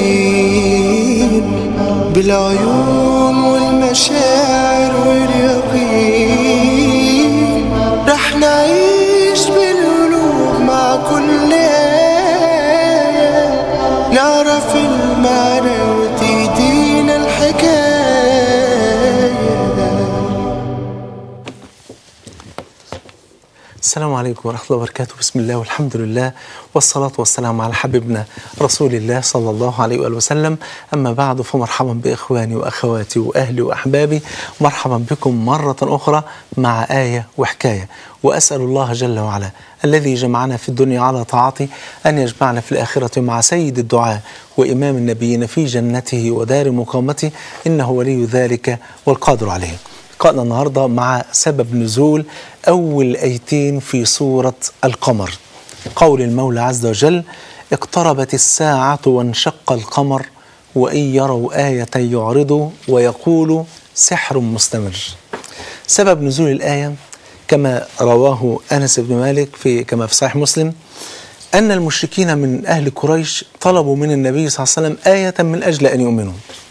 باليقين بالعيون والمشاعر واليقين رح نعيش بالقلوب مع كل آية نعرف المعنى وتهدينا الحكاية السلام عليكم ورحمة الله وبركاته بسم الله والحمد لله والصلاة والسلام على حبيبنا رسول الله صلى الله عليه وآله وسلم أما بعد فمرحبا بإخواني وأخواتي وأهلي وأحبابي مرحبا بكم مرة أخرى مع آية وحكاية وأسأل الله جل وعلا الذي جمعنا في الدنيا على طاعته أن يجمعنا في الآخرة مع سيد الدعاء وإمام النبيين في جنته ودار مقامته إنه ولي ذلك والقادر عليه لقائنا النهارده مع سبب نزول أول أيتين في سورة القمر قول المولى عز وجل اقتربت الساعة وانشق القمر وإن يروا آية يعرضوا ويقولوا سحر مستمر سبب نزول الآية كما رواه أنس بن مالك في كما في صحيح مسلم أن المشركين من أهل قريش طلبوا من النبي صلى الله عليه وسلم آية من أجل أن يؤمنوا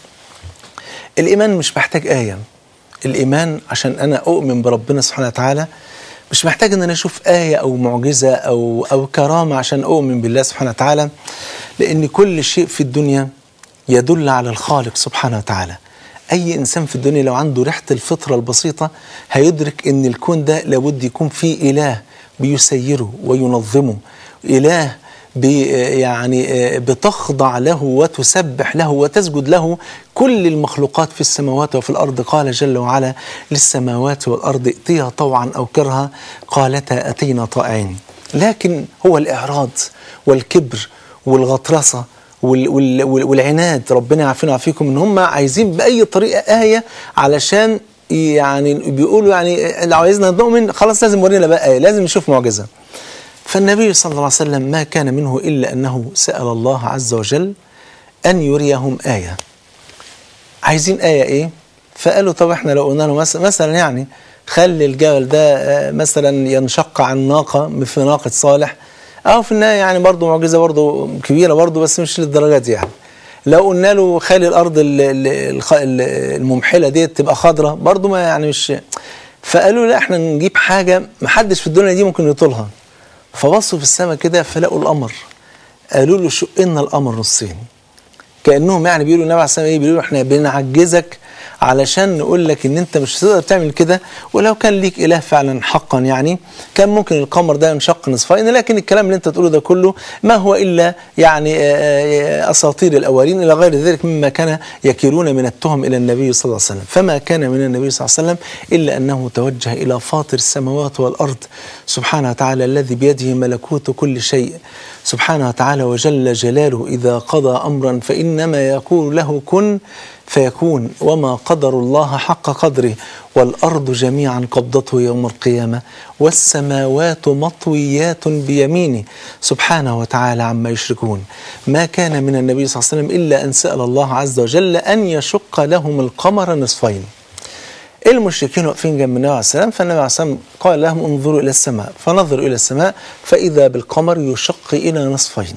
الإيمان مش محتاج آية الإيمان عشان أنا أؤمن بربنا سبحانه وتعالى مش محتاج ان انا اشوف آية او معجزة او او كرامة عشان اؤمن بالله سبحانه وتعالى لان كل شيء في الدنيا يدل على الخالق سبحانه وتعالى اي انسان في الدنيا لو عنده ريحة الفطرة البسيطة هيدرك ان الكون ده لابد يكون فيه اله بيسيره وينظمه اله بي يعني بتخضع له وتسبح له وتسجد له كل المخلوقات في السماوات وفي الأرض قال جل وعلا للسماوات والأرض ائتيها طوعا أو كرها قالتا أتينا طائعين لكن هو الإعراض والكبر والغطرسة وال وال وال والعناد ربنا يعافينا ويعافيكم ان هم عايزين باي طريقه ايه علشان يعني بيقولوا يعني لو عايزنا نؤمن خلاص لازم ورينا بقى ايه لازم نشوف معجزه فالنبي صلى الله عليه وسلم ما كان منه إلا أنه سأل الله عز وجل أن يريهم آية عايزين آية إيه؟ فقالوا طب احنا لو قلنا له مثلا, مثلا يعني خلي الجبل ده مثلا ينشق عن ناقة في ناقة صالح أو في النهاية يعني برضه معجزة برضه كبيرة برضه بس مش للدرجة دي يعني لو قلنا له خلي الأرض الممحلة دي تبقى خضراء برضه ما يعني مش فقالوا لا احنا نجيب حاجة محدش في الدنيا دي ممكن يطولها فبصوا في السماء كده فلقوا القمر قالوا له شقنا القمر نصين كانهم يعني بيقولوا النبي عليه الصلاه والسلام بيقولوا احنا بنعجزك علشان نقول لك ان انت مش هتقدر تعمل كده ولو كان ليك اله فعلا حقا يعني كان ممكن القمر ده ينشق نصفين لكن الكلام اللي انت تقوله ده كله ما هو الا يعني اساطير الاولين الى غير ذلك مما كان يكيرون من التهم الى النبي صلى الله عليه وسلم فما كان من النبي صلى الله عليه وسلم الا انه توجه الى فاطر السماوات والارض سبحانه وتعالى الذي بيده ملكوت كل شيء سبحانه وتعالى وجل جلاله اذا قضى امرا فانما يقول له كن فيكون وما قدر الله حق قدره والأرض جميعا قبضته يوم القيامة والسماوات مطويات بيمينه سبحانه وتعالى عما يشركون ما كان من النبي صلى الله عليه وسلم إلا أن سأل الله عز وجل أن يشق لهم القمر نصفين المشركين واقفين جنب النبي عليه السلام فالنبي عليه السلام قال لهم انظروا إلى السماء فنظروا إلى السماء فإذا بالقمر يشق إلى نصفين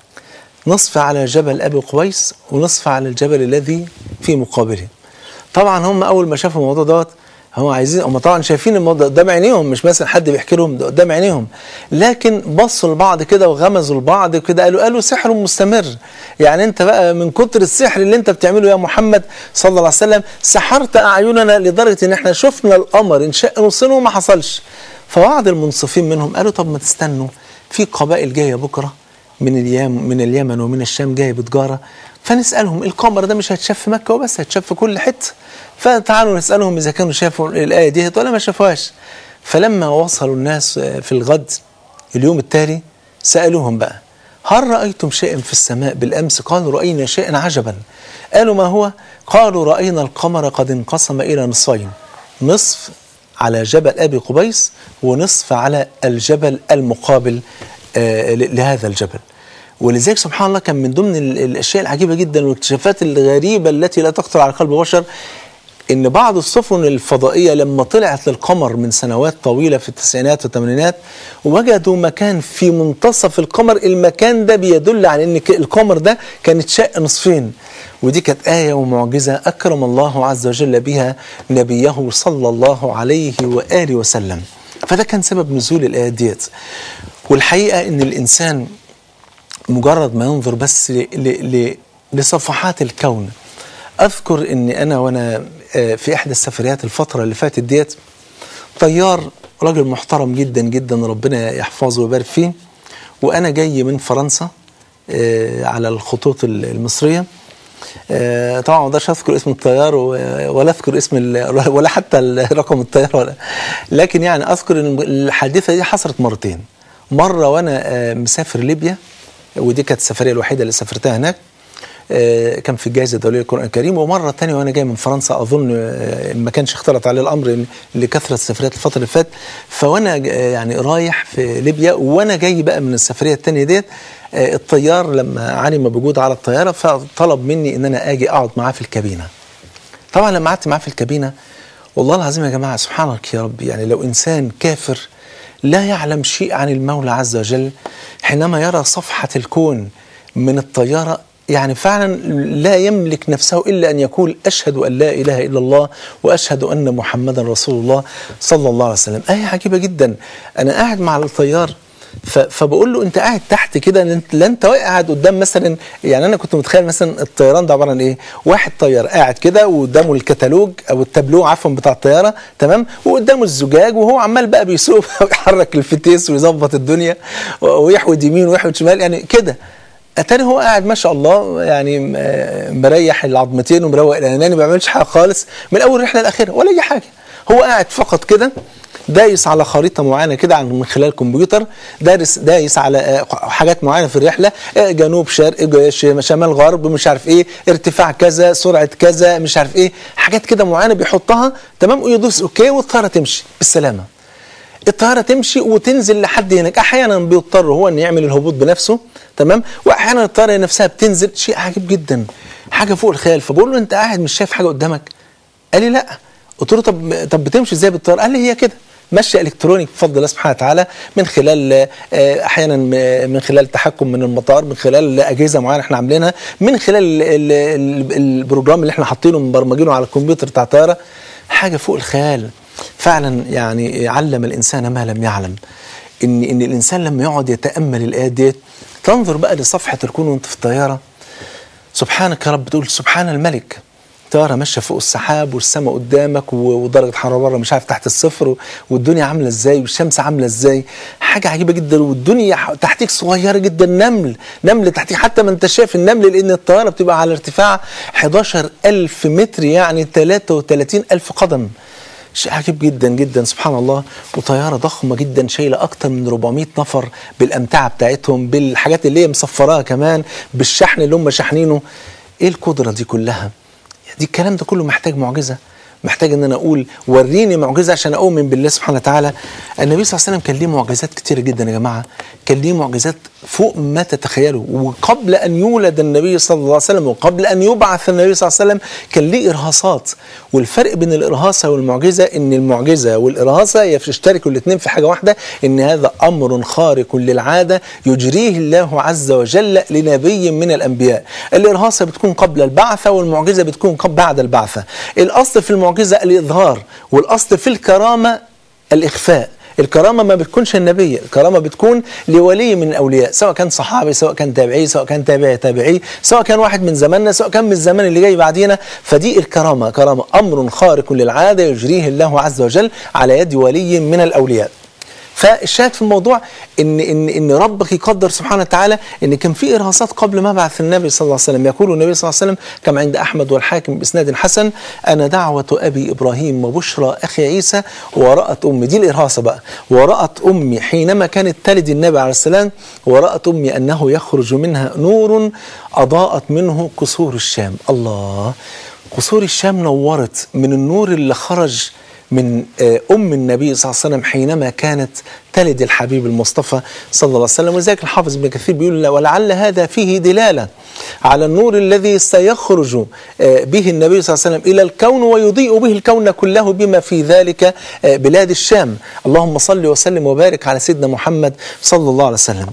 نصف على جبل أبي قويس ونصف على الجبل الذي في مقابله طبعا هم أول ما شافوا الموضوع دوت هم عايزين هم طبعا شايفين الموضوع قدام عينيهم مش مثلا حد بيحكي لهم ده قدام عينيهم لكن بصوا لبعض كده وغمزوا لبعض كده قالوا قالوا سحر مستمر يعني انت بقى من كتر السحر اللي انت بتعمله يا محمد صلى الله عليه وسلم سحرت اعيننا لدرجه ان احنا شفنا القمر انشق نصين وما حصلش فبعض المنصفين منهم قالوا طب ما تستنوا في قبائل جايه بكره من اليمن من اليمن ومن الشام جايه بتجاره فنسالهم القمر ده مش هيتشاف في مكه وبس هيتشاف في كل حته فتعالوا نسالهم اذا كانوا شافوا الايه دي ولا ما شافوهاش فلما وصلوا الناس في الغد اليوم التالي سالوهم بقى هل رايتم شيئا في السماء بالامس قالوا راينا شيئا عجبا قالوا ما هو قالوا راينا القمر قد انقسم الى نصفين نصف على جبل ابي قبيس ونصف على الجبل المقابل آه لهذا الجبل ولذلك سبحان الله كان من ضمن الاشياء العجيبه جدا والاكتشافات الغريبه التي لا تخطر على قلب بشر ان بعض السفن الفضائيه لما طلعت للقمر من سنوات طويله في التسعينات والثمانينات وجدوا مكان في منتصف القمر المكان ده بيدل على ان ك- القمر ده كان اتشق نصفين ودي كانت آية ومعجزة أكرم الله عز وجل بها نبيه صلى الله عليه وآله وسلم فده كان سبب نزول الآيات ديت والحقيقة إن الإنسان مجرد ما ينظر بس ل ل ل لصفحات الكون اذكر ان انا وانا آه، في احدى السفريات الفتره اللي فاتت ديت طيار راجل محترم جدا جدا ربنا يحفظه ويبارك فيه وانا جاي من فرنسا آه، على الخطوط ال- المصريه آه، طبعا ما اقدرش اذكر اسم الطيار و- ولا اذكر اسم ال- ولا حتى ال- رقم الطياره ولا لكن يعني اذكر ان الحادثه دي حصلت مرتين مره وانا آه، مسافر ليبيا ودي كانت السفريه الوحيده اللي سافرتها هناك آه، كان في الجائزه الدوليه للقران الكريم ومره تانية وانا جاي من فرنسا اظن آه، ما كانش اختلط عليه الامر لكثره السفريات الفتره اللي فاتت فوانا ج- آه، يعني رايح في ليبيا وانا جاي بقى من السفريه الثانيه ديت آه، الطيار لما علم بوجود على الطياره فطلب مني ان انا اجي اقعد معاه في الكابينه طبعا لما قعدت معاه في الكابينه والله العظيم يا جماعه سبحانك يا رب يعني لو انسان كافر لا يعلم شيء عن المولى عز وجل حينما يرى صفحه الكون من الطياره يعني فعلا لا يملك نفسه الا ان يقول اشهد ان لا اله الا الله واشهد ان محمدا رسول الله صلى الله عليه وسلم ايه عجيبه جدا انا قاعد مع الطيار ف- فبقول له انت قاعد تحت كده لا انت- لا انت قاعد قدام مثلا يعني انا كنت متخيل مثلا الطيران ده عباره عن ايه؟ واحد طيار قاعد كده وقدامه الكتالوج او التابلو عفوا بتاع الطياره تمام وقدامه الزجاج وهو عمال بقى بيسوق ويحرك الفتيس ويظبط الدنيا و- ويحود يمين ويحود شمال يعني كده اتاري هو قاعد ما شاء الله يعني م- آه، مريح العظمتين ومروق الاناني ما بيعملش حاجه خالص من اول رحله لاخرها ولا اي حاجه هو قاعد فقط كده دايس على خريطه معينه كده عن من خلال الكمبيوتر دارس دايس على آه، حاجات معينه في الرحله آه، جنوب شرق ج- ش- شمال غرب مش عارف ايه ارتفاع كذا سرعه كذا مش عارف ايه حاجات كده معينه بيحطها تمام ويدوس اوكي والطياره تمشي بالسلامه الطياره تمشي وتنزل لحد هناك احيانا بيضطر هو ان يعمل الهبوط بنفسه تمام واحيانا الطياره نفسها بتنزل شيء عجيب جدا حاجه فوق الخيال فبقول له انت قاعد مش شايف حاجه قدامك قال لي لا قلت له طب طب بتمشي ازاي بالطياره قال لي هي كده مشي الكتروني بفضل الله سبحانه وتعالى من خلال آه، احيانا م- من خلال تحكم من المطار من خلال اجهزه معينه احنا عاملينها من خلال ال- ال- ال- البروجرام اللي احنا حاطينه مبرمجينه على الكمبيوتر بتاع الطياره حاجه فوق الخيال فعلا يعني علم الانسان ما لم يعلم ان ان الانسان لما يقعد يتامل الايات ديت تنظر بقى لصفحه الكون وانت في الطياره سبحانك يا رب تقول سبحان الملك طيارة ماشية فوق السحاب والسماء قدامك و- ودرجة حرارة بره مش عارف تحت الصفر و- والدنيا عاملة ازاي والشمس عاملة ازاي حاجة عجيبة جدا والدنيا ح- تحتيك صغيرة جدا نمل نمل تحتيك حتى ما انت شايف النمل لأن الطيارة بتبقى على ارتفاع 11 ألف متر يعني 33 ألف قدم شيء عجيب جدا جدا سبحان الله وطيارة ضخمة جدا شايلة أكتر من 400 نفر بالأمتعة بتاعتهم بالحاجات اللي هي مصفراها كمان بالشحن اللي هم شاحنينه إيه القدرة دي كلها دي الكلام ده كله محتاج معجزة محتاج ان انا اقول وريني معجزه عشان اؤمن بالله سبحانه وتعالى النبي صلى الله عليه وسلم كان ليه معجزات كتيره جدا يا جماعه كان ليه معجزات فوق ما تتخيلوا وقبل ان يولد النبي صلى الله عليه وسلم وقبل ان يبعث النبي صلى الله عليه وسلم كان ليه ارهاصات والفرق بين الارهاصه والمعجزه ان المعجزه والارهاصه يشتركوا الاثنين في حاجه واحده ان هذا امر خارق للعاده يجريه الله عز وجل لنبي من الانبياء الارهاصه بتكون قبل البعثه والمعجزه بتكون قبل بعد البعثه الاصل في المعجزه الاظهار والاصل في الكرامه الاخفاء الكرامه ما بتكونش النبي الكرامه بتكون لولي من الاولياء سواء كان صحابي سواء كان تابعي سواء كان تابعي تابعي سواء كان واحد من زماننا سواء كان من الزمان اللي جاي بعدينا فدي الكرامه كرامه امر خارق للعاده يجريه الله عز وجل على يد ولي من الاولياء فالشاهد في الموضوع ان ان ان ربك يقدر سبحانه وتعالى ان كان في ارهاصات قبل ما بعث النبي صلى الله عليه وسلم يقول النبي صلى الله عليه وسلم كما عند احمد والحاكم باسناد حسن انا دعوه ابي ابراهيم وبشرى اخي عيسى ورات امي دي الارهاصه بقى ورات امي حينما كانت تلد النبي عليه السلام ورات امي انه يخرج منها نور اضاءت منه قصور الشام الله قصور الشام نورت من النور اللي خرج من آه، ام النبي صلى الله عليه وسلم حينما كانت تلد الحبيب المصطفى صلى الله عليه وسلم وذلك الحافظ ابن كثير بيقول ولعل هذا فيه دلاله على النور الذي سيخرج آه، به النبي صلى الله عليه وسلم الى الكون ويضيء به الكون كله بما في ذلك آه، بلاد الشام اللهم صل وسلم وبارك على سيدنا محمد صلى الله عليه وسلم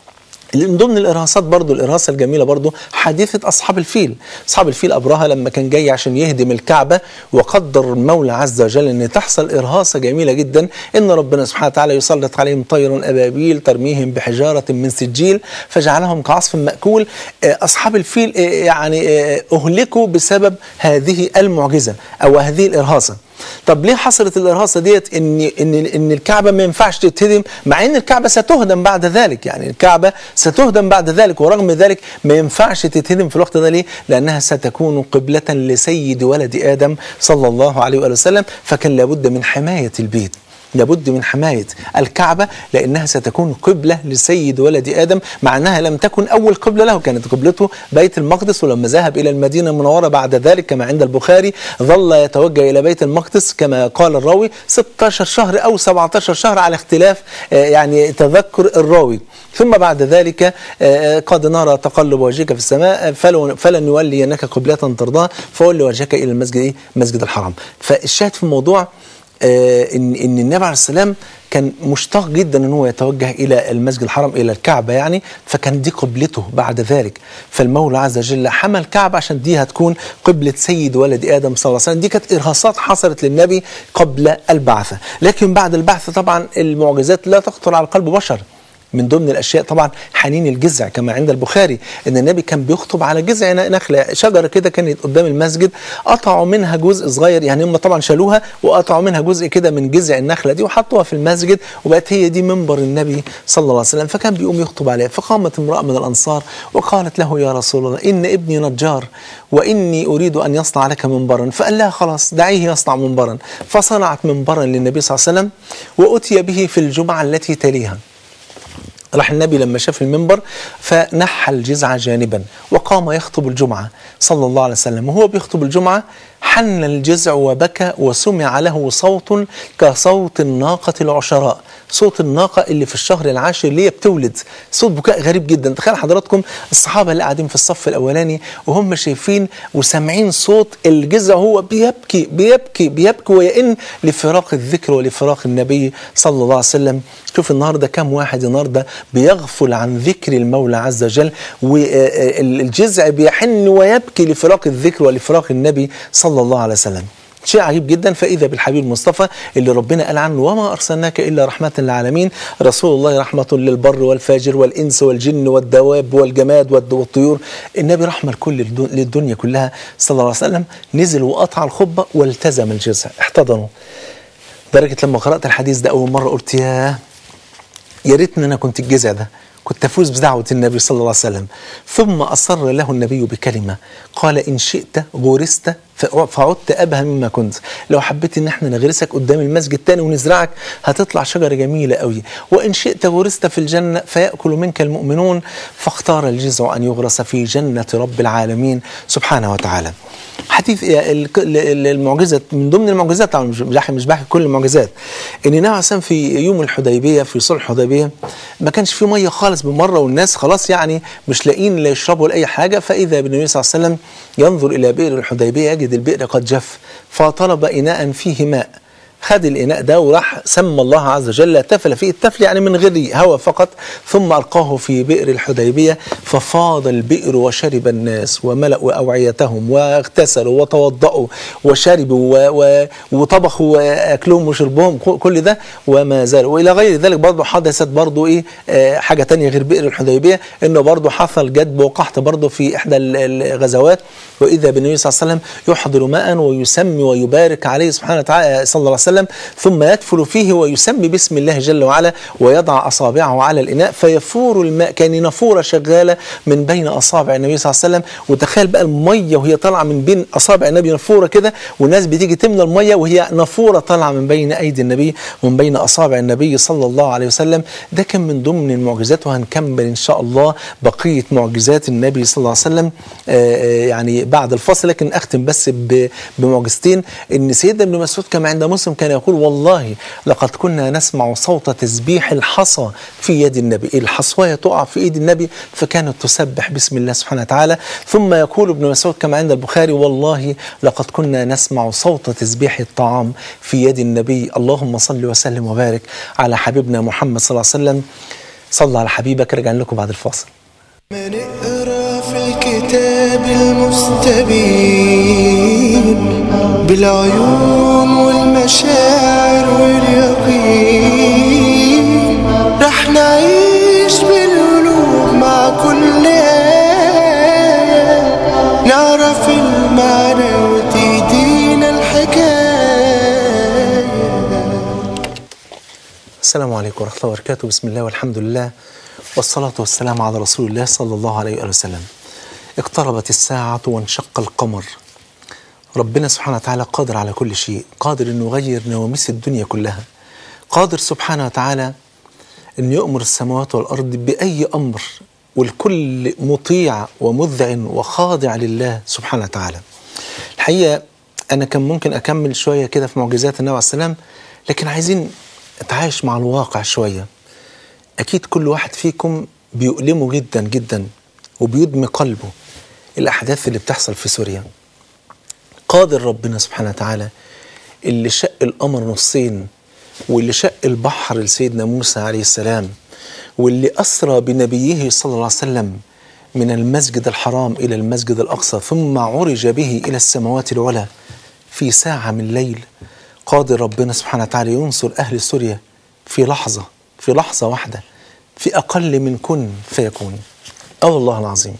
من ضمن الارهاصات برضو الارهاصه الجميله برضو حادثه اصحاب الفيل اصحاب الفيل ابرهه لما كان جاي عشان يهدم الكعبه وقدر المولى عز وجل ان تحصل ارهاصه جميله جدا ان ربنا سبحانه وتعالى يسلط عليهم طير ابابيل ترميهم بحجاره من سجيل فجعلهم كعصف ماكول آه، اصحاب الفيل آه، يعني آه، اهلكوا بسبب هذه المعجزه او هذه الارهاصه طب ليه حصلت الارهاصه ديت ان ان ان الكعبه ما ينفعش تتهدم مع ان الكعبه ستهدم بعد ذلك يعني الكعبه ستهدم بعد ذلك ورغم ذلك ما ينفعش تتهدم في الوقت ده ليه؟ لانها ستكون قبله لسيد ولد ادم صلى الله عليه واله وسلم فكان لابد من حمايه البيت لابد من حماية الكعبة لأنها ستكون قبلة لسيد ولد آدم مع أنها لم تكن أول قبلة له كانت قبلته بيت المقدس ولما ذهب إلى المدينة المنورة بعد ذلك كما عند البخاري ظل يتوجه إلى بيت المقدس كما قال الراوي 16 شهر أو 17 شهر على اختلاف آه، يعني تذكر الراوي ثم بعد ذلك آه، قد نرى تقلب وجهك في السماء فلو- فلن نولينك قبلة ترضاها فول وجهك إلى المسجد إيه؟ مسجد الحرام فالشاهد في الموضوع آه، ان ان النبي عليه السلام كان مشتاق جدا ان هو يتوجه الى المسجد الحرام الى الكعبه يعني فكان دي قبلته بعد ذلك فالمولى عز وجل حمى الكعبه عشان دي هتكون قبله سيد ولد ادم صلى الله عليه وسلم دي كانت ارهاصات حصلت للنبي قبل البعثه لكن بعد البعثه طبعا المعجزات لا تخطر على قلب بشر من ضمن الاشياء طبعا حنين الجذع كما عند البخاري ان النبي كان بيخطب على جذع نخله شجره كده كانت قدام المسجد قطعوا منها جزء صغير يعني هم طبعا شالوها وقطعوا منها جزء كده من جذع النخله دي وحطوها في المسجد وبقت هي دي منبر النبي صلى الله عليه وسلم فكان بيقوم يخطب عليها فقامت امراه من الانصار وقالت له يا رسول الله ان ابني نجار واني اريد ان يصنع لك منبرا فقال لها خلاص دعيه يصنع منبرا فصنعت منبرا للنبي صلى الله عليه وسلم واتي به في الجمعه التي تليها راح النبي لما شاف المنبر فنحى الجزع جانبا وقام يخطب الجمعة صلى الله عليه وسلم وهو بيخطب الجمعة حن الجزع وبكى وسمع له صوت كصوت الناقة العشراء صوت الناقة اللي في الشهر العاشر اللي هي بتولد صوت بكاء غريب جدا تخيل حضراتكم الصحابة اللي قاعدين في الصف الأولاني وهم شايفين وسامعين صوت الجزع هو بيبكي بيبكي بيبكي ويئن لفراق الذكر ولفراق النبي صلى الله عليه وسلم شوف النهارده كم واحد النهارده بيغفل عن ذكر المولى عز وجل والجزع بيحن ويبكي لفراق الذكر ولفراق النبي صلى الله عليه وسلم شيء عجيب جدا فاذا بالحبيب المصطفى اللي ربنا قال عنه وما ارسلناك الا رحمه للعالمين رسول الله رحمه للبر والفاجر والانس والجن والدواب والجماد والد- والطيور النبي رحمه لكل الدن- للدنيا كلها صلى الله عليه وسلم نزل وقطع الخطبه والتزم الجزع احتضنه لدرجه لما قرات الحديث ده اول مره قلت ياه يا ريتني انا كنت الجزع ده كنت افوز بدعوه النبي صلى الله عليه وسلم ثم اصر له النبي بكلمه قال ان شئت غرست فع- فعدت ابهى مما كنت لو حبيت ان احنا نغرسك قدام المسجد تاني ونزرعك هتطلع شجره جميله قوي وان شئت غرست في الجنه فياكل منك المؤمنون فاختار الجزع ان يغرس في جنه رب العالمين سبحانه وتعالى حديث ال- ال- المعجزه من ضمن المعجزات طبعا مش مش بحكي مش بحكي كل المعجزات ان النبي عليه الصلاة والسلام في يوم الحديبيه في صلح الحديبيه ما كانش في ميه خالص بالمره والناس خلاص يعني مش لاقيين لا يشربوا ولا اي حاجه فاذا بالنبي صلى الله عليه وسلم ينظر الى بئر الحديبيه يجد البئر قد جف فطلب اناء فيه ماء خد الإناء ده وراح سمى الله عز وجل تفل فيه التفل يعني من غير هواء فقط ثم ألقاه في بئر الحديبية ففاض البئر وشرب الناس وملأوا أوعيتهم واغتسلوا وتوضأوا وشربوا و- و- وطبخوا أكلهم وشربهم ك- كل ده وما زالوا وإلى غير ذلك برضه حدثت برضه إيه آه، حاجة تانية غير بئر الحديبية إنه برضه حصل جدب وقحط برضه في إحدى ال- الغزوات وإذا بالنبي صلى الله عليه وسلم يحضر ماء ويسمي ويبارك عليه سبحانه وتعالى صلى الله عليه وسلم ثم يدفل فيه ويسمي باسم الله جل وعلا ويضع أصابعه على الإناء فيفور الماء كان نافورة شغالة من بين أصابع النبي صلى الله عليه وسلم وتخيل بقى المية وهي طالعة من بين أصابع النبي نافورة كده والناس بتيجي تملى المية وهي نافورة طالعة من بين أيدي النبي ومن بين أصابع النبي صلى الله عليه وسلم ده كان من ضمن المعجزات وهنكمل إن شاء الله بقية معجزات النبي صلى الله عليه وسلم آه، آه، يعني بعد الفصل لكن أختم بس ب- بمعجزتين إن سيدنا ابن مسعود كما عند مسلم كان كان يقول والله لقد كنا نسمع صوت تسبيح الحصى في يد النبي الحصواية تقع في ايد النبي فكانت تسبح بسم الله سبحانه وتعالى ثم يقول ابن مسعود كما عند البخاري والله لقد كنا نسمع صوت تسبيح الطعام في يد النبي اللهم صل وسلم وبارك على حبيبنا محمد صلى الله عليه وسلم صلى على حبيبك رجع لكم بعد الفاصل ما نقرا في الكتاب المستبين بالعيون والمشاعر واليقين رح نعيش بالقلوب مع كل آية نعرف المعنى وتهدينا الحكاية السلام عليكم ورحمة الله وبركاته بسم الله والحمد لله والصلاة والسلام على رسول الله صلى الله عليه وآله وسلم اقتربت الساعة وانشق القمر ربنا سبحانه وتعالى قادر على كل شيء قادر أنه يغير نواميس الدنيا كلها قادر سبحانه وتعالى أن يؤمر السماوات والأرض بأي أمر والكل مطيع ومذع وخاضع لله سبحانه وتعالى الحقيقة أنا كان ممكن أكمل شوية كده في معجزات النبي عليه السلام لكن عايزين نتعايش مع الواقع شوية أكيد كل واحد فيكم بيؤلمه جدا جدا وبيدمي قلبه الأحداث اللي بتحصل في سوريا قادر ربنا سبحانه وتعالى اللي شق القمر نصين واللي شق البحر لسيدنا موسى عليه السلام واللي أسرى بنبيه صلى الله عليه وسلم من المسجد الحرام إلى المسجد الأقصى ثم عرج به إلى السماوات العلى في ساعة من الليل قادر ربنا سبحانه وتعالى ينصر أهل سوريا في لحظة في لحظة واحدة في أقل من كن فيكون أه والله العظيم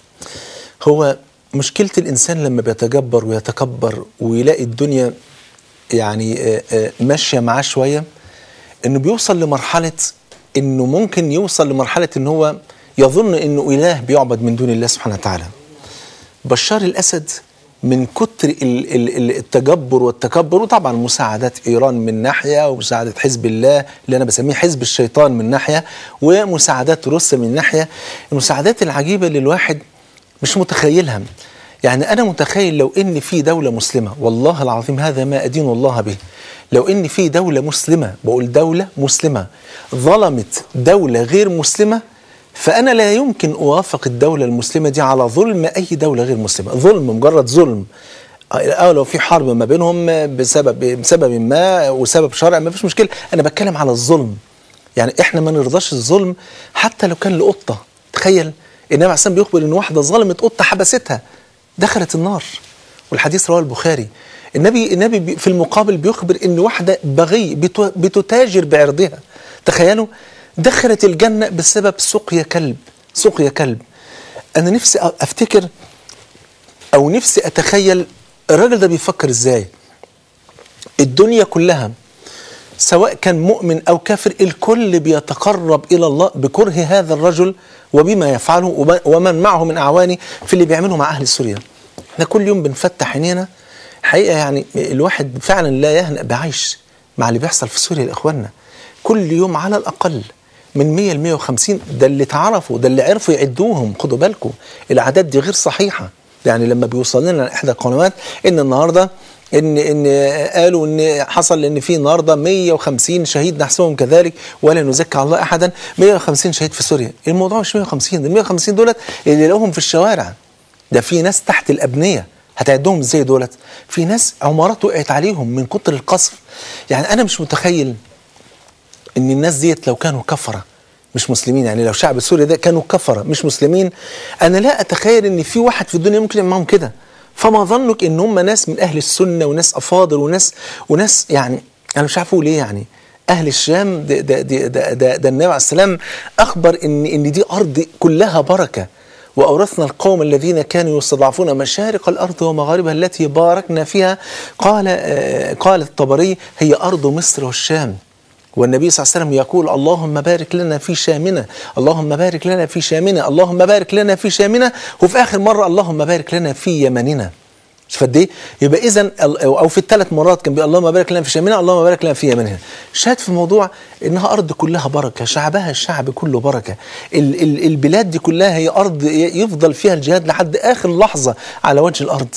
هو مشكلة الإنسان لما بيتجبر ويتكبر ويلاقي الدنيا يعني آه، آه، ماشية معاه شوية إنه بيوصل لمرحلة إنه ممكن يوصل لمرحلة إن هو يظن إنه إله بيعبد من دون الله سبحانه وتعالى بشار الأسد من كتر ال- ال- ال- التجبر والتكبر وطبعا مساعدات إيران من ناحية ومساعدة حزب الله اللي أنا بسميه حزب الشيطان من ناحية ومساعدات روسيا من ناحية المساعدات العجيبة اللي الواحد مش متخيلها يعني أنا متخيل لو إن في دولة مسلمة والله العظيم هذا ما أدين الله به لو إن في دولة مسلمة بقول دولة مسلمة ظلمت دولة غير مسلمة فأنا لا يمكن أوافق الدولة المسلمة دي على ظلم أي دولة غير مسلمة ظلم مجرد ظلم أو لو في حرب ما بينهم بسبب بسبب ما وسبب شرع ما فيش مشكلة أنا بتكلم على الظلم يعني إحنا ما نرضاش الظلم حتى لو كان لقطة تخيل النبي عليه الصلاة بيخبر إن واحدة ظلمت قطة حبستها دخلت النار والحديث رواه البخاري النبي النبي بي- في المقابل بيخبر ان واحده بغي بتو- بتتاجر بعرضها تخيلوا دخلت الجنه بسبب سقيا كلب سقيا كلب انا نفسي أ- افتكر او نفسي اتخيل الراجل ده بيفكر ازاي الدنيا كلها سواء كان مؤمن او كافر الكل بيتقرب الى الله بكره هذا الرجل وبما يفعله وب- ومن معه من اعوانه في اللي بيعمله مع اهل سوريا احنا كل يوم بنفتح عينينا الحقيقه يعني الواحد فعلا لا يهنأ بعيش مع اللي بيحصل في سوريا لاخواننا كل يوم على الاقل من 100 ل 150 ده اللي اتعرفوا ده اللي عرفوا يعدوهم خدوا بالكم الاعداد دي غير صحيحه يعني لما بيوصل لنا احدى القنوات ان النهارده ان ان قالوا ان حصل ان في النهارده 150 شهيد نحسبهم كذلك ولا نزكي على الله احدا 150 شهيد في سوريا الموضوع مش 150 ال 150 دولت اللي لقوهم في الشوارع ده في ناس تحت الابنيه هتعدهم ازاي دولت في ناس عمارات وقعت عليهم من كتر القصف يعني انا مش متخيل ان الناس ديت لو كانوا كفره مش مسلمين يعني لو شعب سوريا ده كانوا كفره مش مسلمين انا لا اتخيل ان في واحد في الدنيا ممكن يعمل معاهم كده فما ظنك ان هم ناس من اهل السنه وناس افاضل وناس وناس يعني انا مش عارف اقول ايه يعني اهل الشام ده ده ده ده, ده, ده النبي عليه السلام اخبر ان ان دي ارض كلها بركه وأورثنا القوم الذين كانوا يستضعفون مشارق الأرض ومغاربها التي باركنا فيها قال آه، قال الطبري هي أرض مصر والشام والنبي صلى الله عليه وسلم يقول اللهم بارك لنا في شامنا اللهم بارك لنا في شامنا اللهم بارك لنا في شامنا وفي آخر مرة اللهم بارك لنا في يمننا شوف قد ايه يبقى اذا او في الثلاث مرات كان بيقول اللهم بارك لنا في شامنا اللهم بارك لنا في يمنها شاهد في الموضوع انها ارض كلها بركه شعبها الشعب كله بركه ال ال البلاد دي كلها هي ارض ي- يفضل فيها الجهاد لحد اخر لحظه على وجه الارض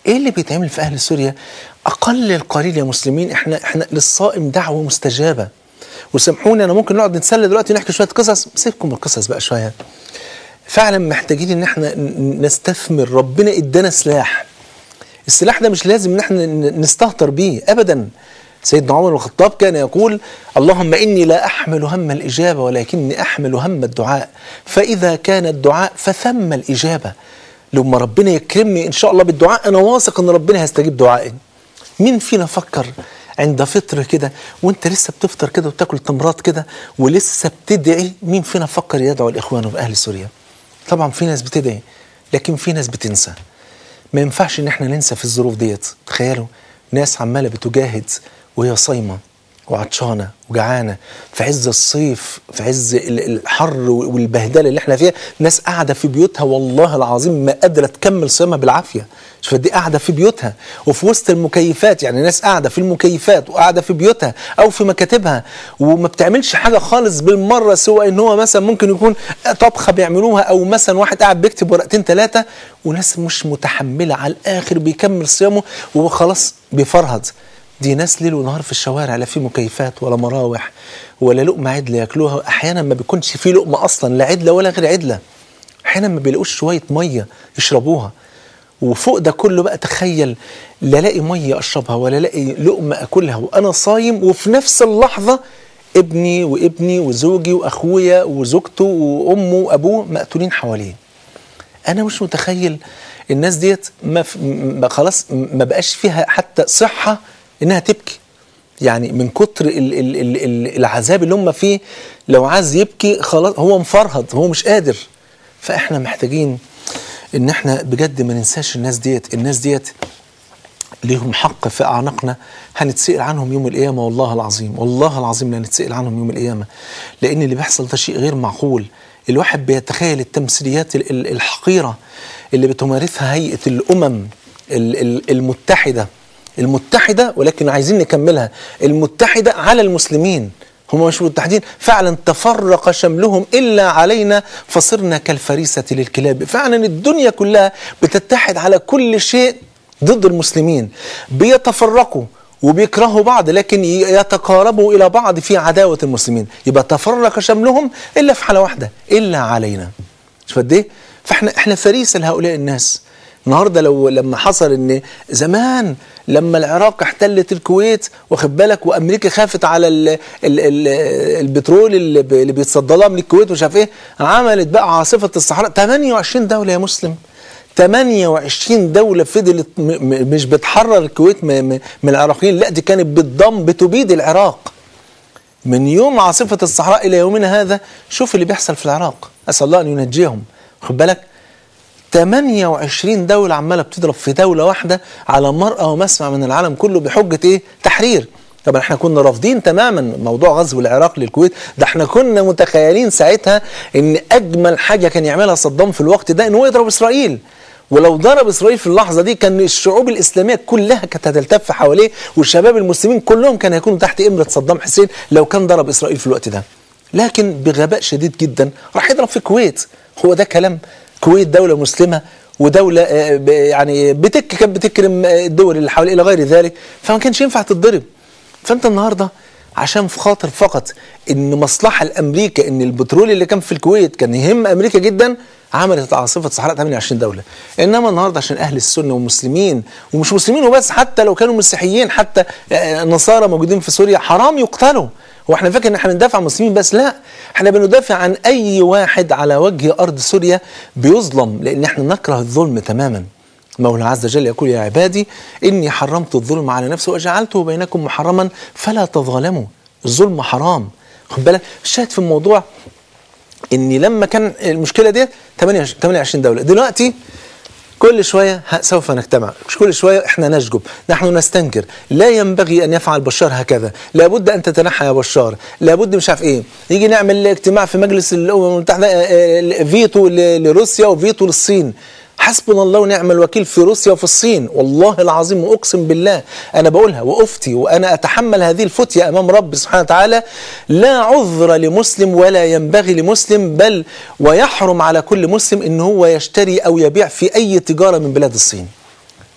ايه اللي بيتعمل في اهل سوريا اقل القليل يا مسلمين احنا احنا للصائم دعوه مستجابه وسامحوني انا ممكن نقعد نتسلى دلوقتي ونحكي شويه قصص سيبكم من القصص بقى شويه فعلا محتاجين ان احنا ن- نستثمر ربنا ادانا سلاح السلاح ده مش لازم ان احنا ن- نستهتر بيه ابدا سيدنا عمر بن الخطاب كان يقول اللهم اني لا احمل هم الاجابه ولكني احمل هم الدعاء فاذا كان الدعاء فثم الاجابه لما ربنا يكرمني ان شاء الله بالدعاء انا واثق ان ربنا هيستجيب دعائي مين فينا فكر عند فطر كده وانت لسه بتفطر كده وتاكل تمرات كده ولسه بتدعي مين فينا فكر يدعو لاخوانه في اهل سوريا طبعا في ناس بتدعي لكن في ناس بتنسى ما ينفعش ان احنا ننسى في الظروف ديت تخيلوا ناس عماله بتجاهد وهي صايمه وعطشانه وجعانه في عز الصيف في عز ال- الحر والبهدله اللي احنا فيها ناس قاعده في بيوتها والله العظيم ما قادره تكمل صيامها بالعافيه شوف دي قاعده في بيوتها وفي وسط المكيفات يعني ناس قاعده في المكيفات وقاعده في بيوتها او في مكاتبها وما بتعملش حاجه خالص بالمره سوى ان هو مثلا ممكن يكون طبخه بيعملوها او مثلا واحد قاعد بيكتب ورقتين ثلاثه وناس مش متحمله على الاخر بيكمل صيامه وخلاص بيفرهد دي ناس ليل ونهار في الشوارع لا في مكيفات ولا مراوح ولا لقمه عدله ياكلوها احيانا ما بيكونش في لقمه اصلا لا عدله ولا غير عدله احيانا ما بيلاقوش شويه ميه يشربوها وفوق ده كله بقى تخيل لا الاقي ميه اشربها ولا الاقي لقمه اكلها وانا صايم وفي نفس اللحظه ابني وابني وزوجي واخويا وزوجته وامه وابوه مقتولين حواليه انا مش متخيل الناس ديت ما, ف... ما خلاص ما بقاش فيها حتى صحه انها تبكي يعني من كتر ال ال ال ال العذاب اللي هم فيه لو عايز يبكي خلاص هو مفرهد هو مش قادر فاحنا محتاجين ان احنا بجد ما ننساش الناس ديت الناس ديت ليهم حق في اعناقنا هنتسال عنهم يوم القيامه والله العظيم والله العظيم لا نتسال عنهم يوم القيامه لان اللي بيحصل ده شيء غير معقول الواحد بيتخيل التمثيليات ال- ال- الحقيره اللي بتمارسها هيئه الامم ال- ال- المتحده المتحده ولكن عايزين نكملها المتحده على المسلمين هم مش متحدين فعلا تفرق شملهم الا علينا فصرنا كالفريسه للكلاب فعلا الدنيا كلها بتتحد على كل شيء ضد المسلمين بيتفرقوا وبيكرهوا بعض لكن يتقاربوا الى بعض في عداوه المسلمين يبقى تفرق شملهم الا في حاله واحده الا علينا شوف قد ايه فاحنا احنا فريسه لهؤلاء الناس النهارده لو لما حصل ان زمان لما العراق احتلت الكويت واخد بالك وامريكا خافت على ال ال ال البترول اللي, ب- اللي بيتصدى لها من الكويت ومش عارف ايه عملت بقى عاصفه الصحراء 28 دوله يا مسلم 28 دولة فضلت م- م- مش بتحرر الكويت م- م- من العراقيين لا دي كانت بتضم بتبيد العراق من يوم عاصفة الصحراء إلى يومنا هذا شوف اللي بيحصل في العراق أسأل الله أن ينجيهم خد بالك 28 دولة عمالة بتضرب في دولة واحدة على مرأى ومسمع من العالم كله بحجة إيه؟ تحرير طبعا احنا كنا رافضين تماما موضوع غزو العراق للكويت ده احنا كنا متخيلين ساعتها ان اجمل حاجه كان يعملها صدام في الوقت ده ان هو يضرب اسرائيل ولو ضرب اسرائيل في اللحظه دي كان الشعوب الاسلاميه كلها كانت هتلتف حواليه والشباب المسلمين كلهم كانوا هيكونوا تحت امره صدام حسين لو كان ضرب اسرائيل في الوقت ده لكن بغباء شديد جدا راح يضرب في الكويت هو ده كلام كويت دوله مسلمه ودوله آه، ب- يعني بتك كانت بتكرم آه، الدول اللي حواليه الى غير ذلك فما كانش ينفع تتضرب فانت النهارده عشان في خاطر فقط ان مصلحه لامريكا ان البترول اللي كان في الكويت كان يهم امريكا جدا عملت عاصفه صحراء 28 دوله انما النهارده عشان اهل السنه والمسلمين ومش مسلمين وبس حتى لو كانوا مسيحيين حتى آه، نصارى موجودين في سوريا حرام يقتلوا هو احنا فاكر ان احنا بندافع عن المسلمين بس لا احنا بندافع عن اي واحد على وجه ارض سوريا بيظلم لان احنا نكره الظلم تماما المولى عز وجل يقول يا عبادي إني حرمت الظلم على نفسي وجعلته بينكم محرما فلا تظالموا الظلم حرام خد بالك الشاهد في الموضوع ان لما كان المشكله ديت 28 دوله دلوقتي كل شوية ه- سوف نجتمع كل شوية احنا نشجب نحن نستنكر لا ينبغي ان يفعل بشار هكذا لابد ان تتنحى يا بشار لابد مش عارف ايه يجي نعمل اجتماع في مجلس الامم المتحدة آه، آه، فيتو ل- لروسيا وفيتو للصين حسبنا الله ونعم الوكيل في روسيا وفي الصين والله العظيم واقسم بالله انا بقولها وافتي وانا اتحمل هذه الفتيه امام رب سبحانه وتعالى لا عذر لمسلم ولا ينبغي لمسلم بل ويحرم على كل مسلم ان هو يشتري او يبيع في اي تجاره من بلاد الصين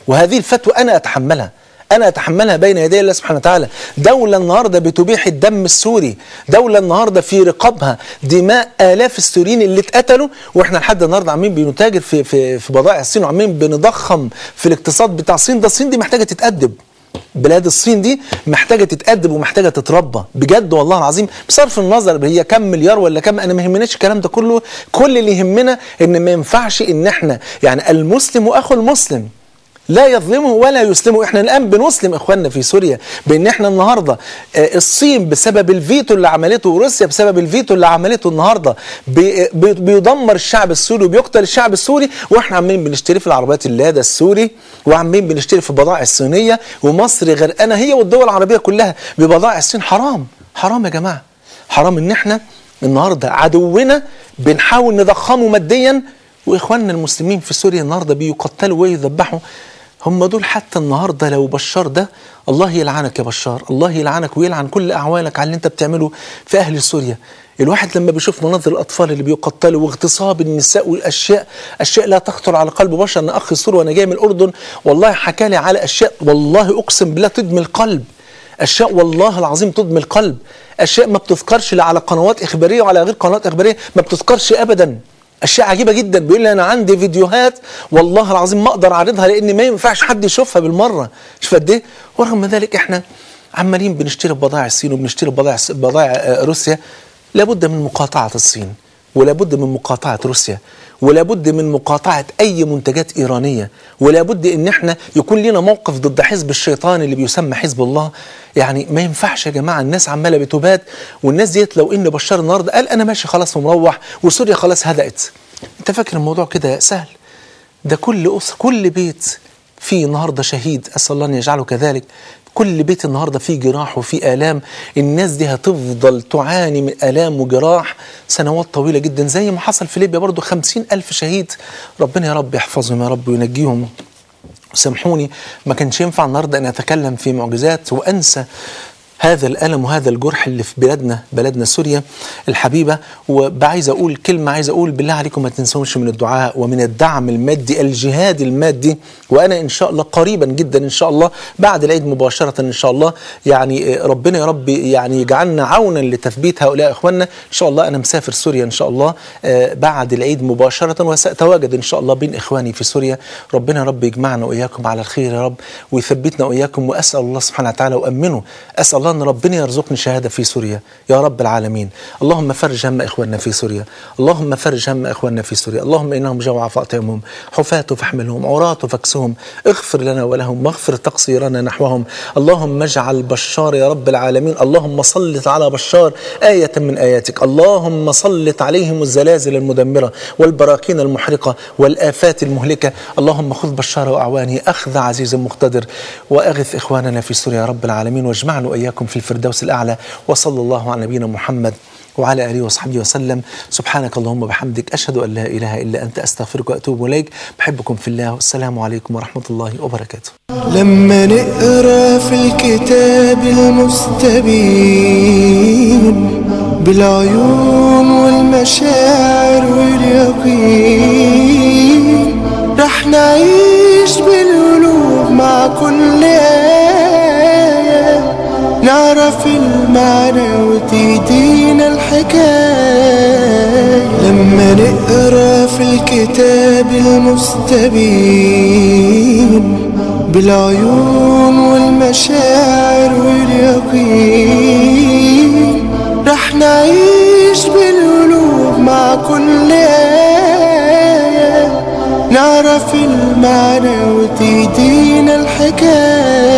وهذه الفتوى أنا أتحملها أنا أتحملها بين يدي الله سبحانه وتعالى دولة النهاردة بتبيح الدم السوري دولة النهاردة في رقابها دماء آلاف السوريين اللي اتقتلوا وإحنا لحد النهاردة عاملين بنتاجر في, في, في بضائع الصين وعاملين بنضخم في الاقتصاد بتاع الصين ده الصين دي محتاجة تتأدب بلاد الصين دي محتاجه تتأدب ومحتاجه تتربى بجد والله العظيم بصرف النظر هي كم مليار ولا كم انا ما يهمناش الكلام ده كله كل اللي يهمنا ان ما ينفعش ان احنا يعني المسلم واخو المسلم لا يظلمه ولا يسلمه احنا الان بنسلم اخواننا في سوريا بان احنا النهارده آه، الصين بسبب الفيتو اللي عملته وروسيا بسبب الفيتو اللي عملته النهارده بي- بي- بيدمر الشعب السوري وبيقتل الشعب السوري واحنا عمالين بنشتري في العربيات اللادا السوري وعمالين بنشتري في البضائع الصينيه ومصر غرقانه هي والدول العربيه كلها ببضائع الصين حرام حرام يا جماعه حرام ان احنا النهارده عدونا بنحاول نضخمه ماديا واخواننا المسلمين في سوريا النهارده بيقتلوا ويذبحوا هم دول حتى النهارده لو بشار ده الله يلعنك يا بشار الله يلعنك ويلعن كل اعوانك على اللي انت بتعمله في اهل سوريا الواحد لما بيشوف مناظر الاطفال اللي بيقتلوا واغتصاب النساء والاشياء اشياء لا تخطر على قلب بشر انا اخ سوري وانا جاي من الاردن والله حكى لي على اشياء والله اقسم بالله تدمي القلب اشياء والله العظيم تدمي القلب اشياء ما بتذكرش لا على قنوات اخباريه ولا غير قنوات اخباريه ما بتذكرش ابدا اشياء عجيبه جدا بيقول لي انا عندي فيديوهات والله العظيم ما اقدر اعرضها لان ما ينفعش حد يشوفها بالمره شوف قد ايه ورغم ذلك احنا عمالين بنشتري بضائع الصين وبنشتري بضائع بضائع آه، روسيا لابد من مقاطعه الصين ولابد من مقاطعه روسيا ولابد من مقاطعه اي منتجات ايرانيه ولابد ان احنا يكون لنا موقف ضد حزب الشيطان اللي بيسمى حزب الله يعني ما ينفعش يا جماعه الناس عماله بتبات والناس ديت لو ان بشار النهارده قال انا ماشي خلاص ومروح وسوريا خلاص هدأت انت فاكر الموضوع كده سهل ده كل أسر كل بيت فيه النهارده شهيد اسال الله ان يجعله كذلك كل بيت النهارده فيه جراح وفيه الام الناس دي هتفضل تعاني من الام وجراح سنوات طويله جدا زي ما حصل في ليبيا برضو خمسين الف شهيد ربنا يا رب يحفظهم يا رب وينجيهم سامحوني ما كانش ينفع النهارده ان اتكلم في معجزات وانسى هذا الألم وهذا الجرح اللي في بلادنا بلدنا سوريا الحبيبة وعايز أقول كلمة عايز أقول بالله عليكم ما تنسوش من الدعاء ومن الدعم المادي الجهاد المادي وأنا إن شاء الله قريبا جدا إن شاء الله بعد العيد مباشرة إن شاء الله يعني ربنا يا رب يعني يجعلنا عونا لتثبيت هؤلاء إخواننا إن شاء الله أنا مسافر سوريا إن شاء الله آه، بعد العيد مباشرة وسأتواجد إن شاء الله بين إخواني في سوريا ربنا يا رب يجمعنا وإياكم على الخير يا رب ويثبتنا وإياكم وأسأل الله سبحانه وتعالى وأمنه أسأل الله أن ربنا يرزقني شهادة في سوريا يا رب العالمين اللهم فرج هم إخواننا في سوريا اللهم فرج هم إخواننا في سوريا اللهم إنهم جوع فأطعمهم حفاة فاحملهم عراة فاكسهم اغفر لنا ولهم واغفر تقصيرنا نحوهم اللهم اجعل بشار يا رب العالمين اللهم سلط على بشار آية من آياتك اللهم سلط عليهم الزلازل المدمرة والبراكين المحرقة والآفات المهلكة اللهم خذ بشار وأعوانه أخذ عزيز مقتدر وأغث إخواننا في سوريا يا رب العالمين واجمعنا وإياكم في الفردوس الأعلى وصلى الله على نبينا محمد وعلى آله وصحبه وسلم سبحانك اللهم وبحمدك أشهد أن لا إله إلا أنت أستغفرك وأتوب إليك بحبكم في الله والسلام عليكم ورحمة الله وبركاته لما نقرا في الكتاب المستبين بالعيون والمشاعر واليقين رح نعيش بالقلوب مع كل آية نعرف المعنى وتهدينا الحكاية لما نقرا في الكتاب المستبين بالعيون والمشاعر واليقين رح نعيش بالقلوب مع كل آية نعرف المعنى وتهدينا الحكاية